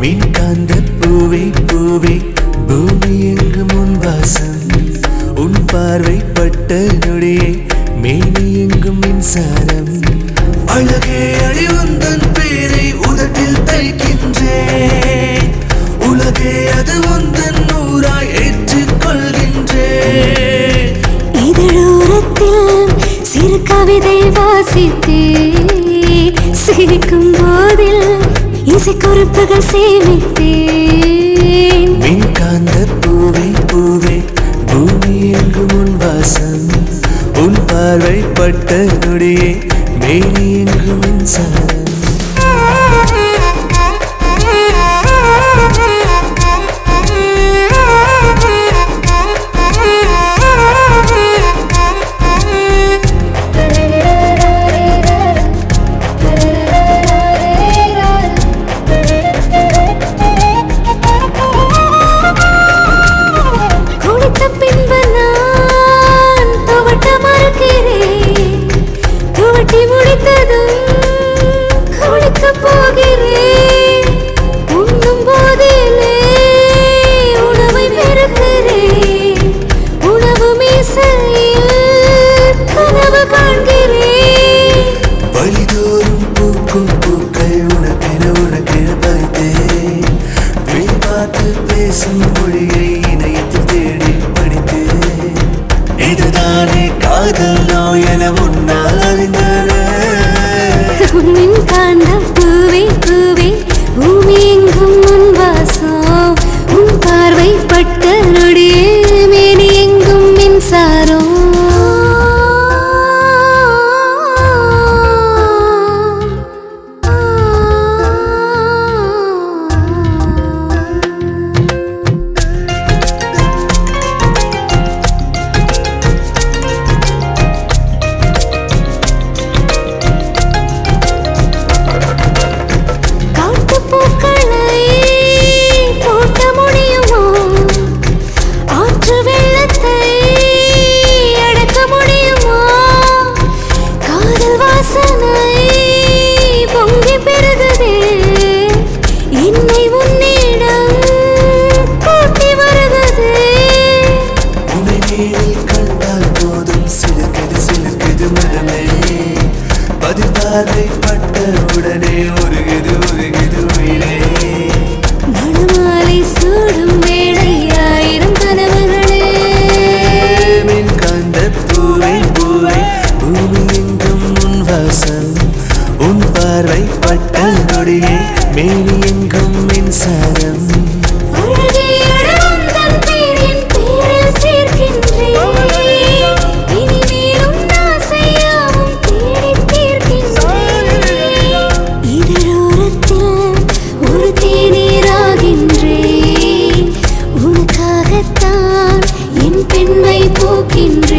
மின்காந்த பூவே பூவே பூமி எங்கும் உன் வாசம் உன் பார்வை பட்ட நொடியே மேனி எங்கும் மின்சாரம் அழகே அழிவுந்தன் பேரை உதட்டில் தைக்கின்றேன் உலகே அது உந்தன் நூறாய் ஏற்றுக்கொள்கின்றேன் இதழோரத்தில் சிறு கவிதை வாசித்தேன் சிரிக்கும் போதில் இசைக்குறிப்புகள் சேமித்தேன் மின்காந்த பூவே பூவே பூமி எங்கும் உன் வாசம் உன் பார்வை பட்ட நொடியே மேனி எங்கும் மின்சாரம் குளித்த பின்பு நான் துவட்ட மறுக்கிறேன் துவட்டி முடித்ததும் குளிக்க போகிறேன் உண்ணும் போதிலே உணவை பெறுகிறேன் உணவு மீசையில் கனவு காண்கிறேன் வழிதோறும் பூக்கும் பூக்கள் உனக்கென உனக்கென பறித்தேன் விழி பார்த்து பேசும் மொழியை இணையத்தில் தேடி படித்தேன் இதுதானே காதல் நோய் என உன்னால் அறிந்தது மின் காந்த பூவே பூவே பூமி எங்கும் உன் வாசம் உன் பார்வை பட்ட நொடியே மேனி எங்கும் மின்சாரம் காட்டுப்பூக்களை போட்ட முடியுமோ ஆற்று வெள்ளத்தை அடக்க முடியுமோ காதல் வாசனை பொங்கி பெருகுதே என்னை உன்னிடம் கூட்டி வருகுதே உன்னை நேரில் கண்டால் போதும் சிலுக்குது சிலுக்குது மனமே பதில் பார்வை பட்ட உடனே உருகுது உருகுது உயிரே மணமாலை சூடும் வேளை ஆயிரம் கனவுகளே மின் காந்த பூவை பூவை பூமி எங்கும் உன் வாசம் உன் பார்வை பட்ட நொடியே மேனி எங்கும் மின்சாரம் அழகே அழகுந்தன் பேரின் பேரில் சேர்க்கின்றேன். இனிமேலும் ஆசையாவும் தேடித் தீர்க்கின்றேன். இதழோரத்தில் ஒரு தேநீராகின்றேன். உனக்காகத்தான் என் பெண்மை போக்கின்றேன்